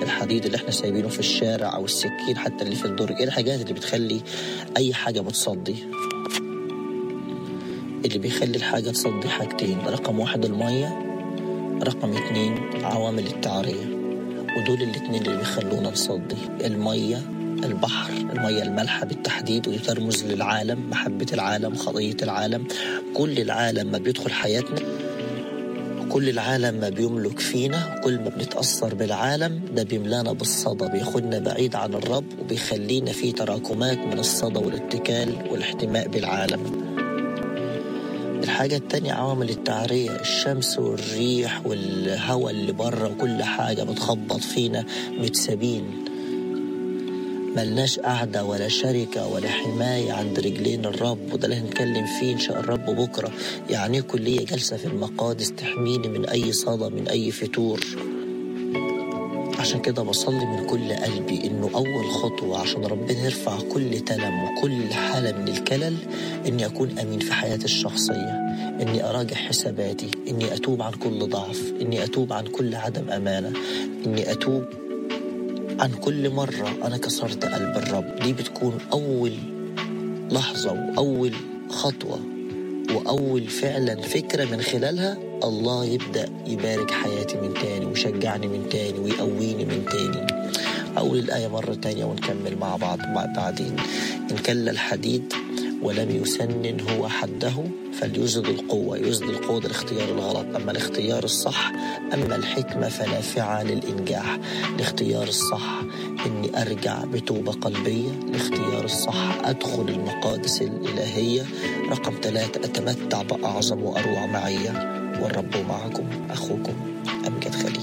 الحديد اللي احنا سايبينه في الشارع او السكين حتى اللي في الدرج ايه الحاجات اللي بتخلي اي حاجه بتصدي اللي بيخلي الحاجه تصدي حاجتين رقم واحد الميه رقم اتنين عوامل التعريه ودول الاتنين اللي بيخلونا نصدي الميه البحر المية المالحة بالتحديد ودي ترمز للعالم محبة العالم خطية العالم كل العالم ما بيدخل حياتنا كل العالم ما بيملك فينا كل ما بنتأثر بالعالم ده بيملانا بالصدى بياخدنا بعيد عن الرب وبيخلينا في تراكمات من الصدى والاتكال والاحتماء بالعالم الحاجة التانية عوامل التعرية الشمس والريح والهواء اللي بره وكل حاجة بتخبط فينا متسابين ملناش قعدة ولا شركة ولا حماية عند رجلين الرب وده اللي هنتكلم فيه إن شاء الرب بكرة يعني كلية جالسة في المقادس تحميني من أي صدى من أي فتور عشان كده بصلي من كل قلبي إنه أول خطوة عشان ربنا يرفع كل تلم وكل حالة من الكلل إني أكون أمين في حياتي الشخصية إني أراجع حساباتي إني أتوب عن كل ضعف إني أتوب عن كل عدم أمانة إني أتوب عن كل مرة أنا كسرت قلب الرب دي بتكون أول لحظة وأول خطوة وأول فعلا فكرة من خلالها الله يبدأ يبارك حياتي من تاني ويشجعني من تاني ويقويني من تاني أقول الآية مرة تانية ونكمل مع بعض بعدين إن كل الحديد ولم يسنن هو حده فليزد القوة يزد القوة ده الاختيار الغلط أما الاختيار الصح أما الحكمة فنافعة للإنجاح الاختيار الصح إني أرجع بتوبة قلبية الاختيار الصح أدخل المقادس الإلهية رقم ثلاثة أتمتع بأعظم وأروع معية والرب معكم أخوكم أمجد خليل